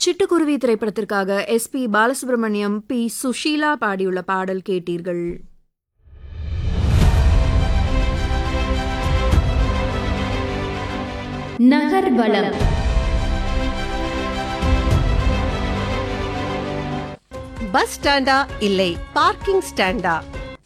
சிட்டுக்குருவி திரைப்படத்திற்காக S P Balasubramaniam P Susheela பாடியுள்ள பாடல் கேட்டீர்கள் நகர்வலம் பஸ் ஸ்டாண்டா இல்லை பார்க்கிங் ஸ்டாண்டா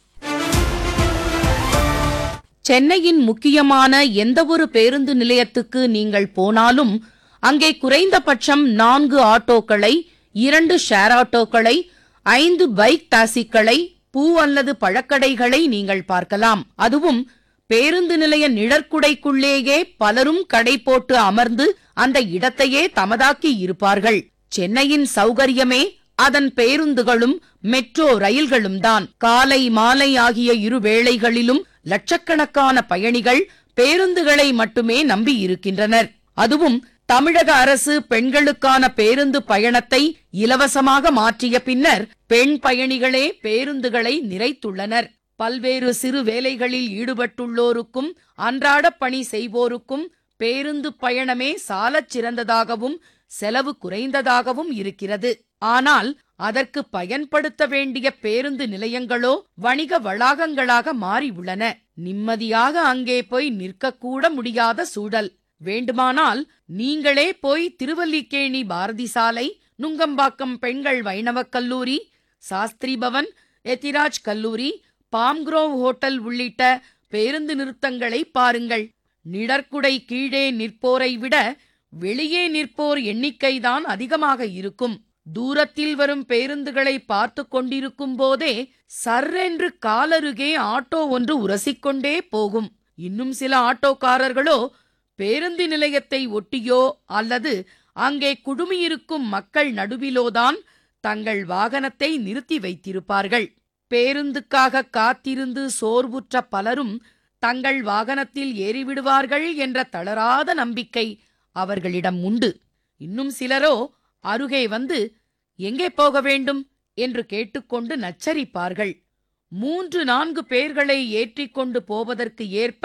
சென்னையின் முக்கியமான எந்தவொரு பேருந்து நிலையத்துக்கு நீங்கள் போனாலும் அங்கே குறைந்தபட்சம் நான்கு ஆட்டோக்களை இரண்டு ஷேர் ஆட்டோக்களை ஐந்து பைக் டாக்ஸிக்களை பூ அல்லது பழக்கடைகளை நீங்கள் பார்க்கலாம் அதுவும் பேருந்து நிலைய நிழற்குடைக்குள்ளேயே பலரும் கடை போட்டு அமர்ந்து அந்த இடத்தையே தமதாக்கி இருப்பார்கள் சென்னையின் சௌகரியமே அதன் பேருந்துகளும் மெட்ரோ ரயில்களும் தான் காலை மாலை ஆகிய இரு வேளைகளிலும் லட்சக்கணக்கான பயணிகள் பேருந்துகளை மட்டுமே நம்பி இருக்கின்றனர் அதுவும் தமிழக அரசு பெண்களுக்கான பேருந்து பயணத்தை இலவசமாக மாற்றிய பின்னர் பெண் பயணிகளே பேருந்துகளை நிறைத்துள்ளனர் பல்வேறு சிறு வேலைகளில் ஈடுபட்டுள்ளோருக்கும் அன்றாட பணி செய்வோருக்கும் பேருந்து பயணமே சாலச் சிறந்ததாகவும் செலவு குறைந்ததாகவும் இருக்கிறது ஆனால் அதற்கு பயன்படுத்த வேண்டிய பேருந்து நிலையங்களோ வணிக வளாகங்களாக மாறி உள்ளன நிம்மதியாக அங்கே போய் நிற்கக்கூட முடியாத சூழல் வேண்டுமானால் நீங்களே போய் திருவல்லிக்கேணி பாரதி சாலை நுங்கம்பாக்கம் பெண்கள் வைணவக் கல்லூரி சாஸ்திரி பவன் எத்திராஜ் கல்லூரி பாம்க்ரோவ் ஹோட்டல் உள்ளிட்ட பேருந்து நிறுத்தங்களை பாருங்கள் நிழற்குடை கீழே நிற்போரை விட வெளியே நிற்போர் எண்ணிக்கைதான் அதிகமாக இருக்கும் தூரத்தில் வரும் பேருந்துகளை பார்த்து கொண்டிருக்கும் போதே சர்ரென்று காலருகே ஆட்டோ ஒன்று உரசிக்கொண்டே போகும் இன்னும் சில ஆட்டோக்காரர்களோ பேருந்து நிலையத்தை ஒட்டியோ அல்லது அங்கே குழுமியிருக்கும் மக்கள் நடுவிலோதான் தங்கள் வாகனத்தை நிறுத்தி வைத்திருப்பார்கள் பேருந்துக்காக காத்திருந்து சோர்வுற்ற பலரும் தங்கள் வாகனத்தில் ஏறிவிடுவார்கள் என்ற தளராத நம்பிக்கை அவர்களிடம் உண்டு இன்னும் சிலரோ அருகே வந்து எங்கே போக வேண்டும் என்று கேட்டுக்கொண்டு நச்சரிப்பார்கள் மூன்று நான்கு பேர்களை ஏற்றிக்கொண்டு போவதற்கு ஏற்ப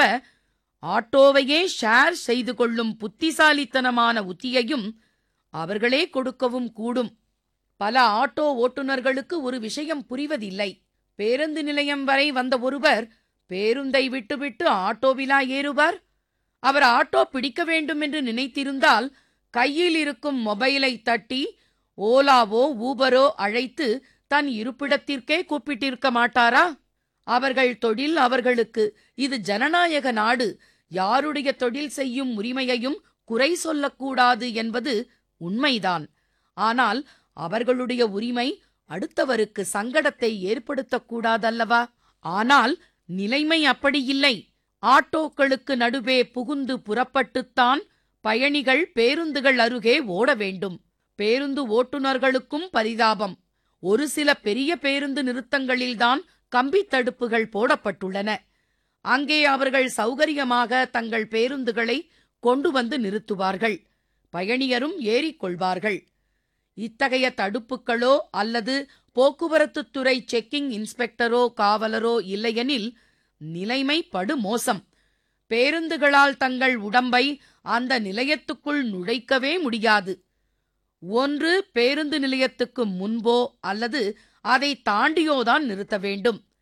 ஆட்டோவையே ஷேர் செய்து கொள்ளும் புத்திசாலித்தனமான உத்தியையும் அவர்களே கொடுக்கவும் கூடும் பல ஆட்டோ ஓட்டுநர்களுக்கு ஒரு விஷயம் புரிவதில்லை பேருந்து நிலையம் வரை வந்த ஒருவர் பேருந்தை விட்டுவிட்டு ஆட்டோவிலா ஏறுவார் அவர் ஆட்டோ பிடிக்க வேண்டும் என்று நினைத்திருந்தால் கையில் இருக்கும் மொபைலை தட்டி ஓலாவோ ஊபரோ அழைத்து தன் இருப்பிடத்திற்கே கூப்பிட்டிருக்க மாட்டாரா அவர்கள் தொழில் அவர்களுக்கு இது ஜனநாயக நாடு யாருடைய தொழில் செய்யும் உரிமையையும் குறை சொல்லக்கூடாது என்பது உண்மைதான் ஆனால் அவர்களுடைய உரிமை அடுத்தவருக்கு சங்கடத்தை ஏற்படுத்தக்கூடாதல்லவா ஆனால் நிலைமை அப்படி இல்லை ஆட்டோக்களுக்கு நடுவே புகுந்து புறப்பட்டுத்தான் பயணிகள் பேருந்துகள் அருகே ஓட வேண்டும் பேருந்து ஓட்டுநர்களுக்கும் பரிதாபம் ஒரு சில பெரிய பேருந்து நிறுத்தங்களில்தான் கம்பி தடுப்புகள் போடப்பட்டுள்ளன அங்கே அவர்கள் சௌகரியமாக தங்கள் பேருந்துகளை கொண்டு வந்து நிறுத்துவார்கள் பயணியரும் ஏறிக்கொள்வார்கள் இத்தகைய தடுப்புகளோ அல்லது போக்குவரத்துத்துறை செக்கிங் இன்ஸ்பெக்டரோ காவலரோ இல்லையெனில் நிலைமை படுமோசம் பேருந்துகளால் தங்கள் உடம்பை அந்த நிலையத்துக்குள் நுழைக்கவே முடியாது ஒன்று பேருந்து நிலையத்துக்கு முன்போ அல்லது அதை தாண்டியோதான் நிறுத்த வேண்டும்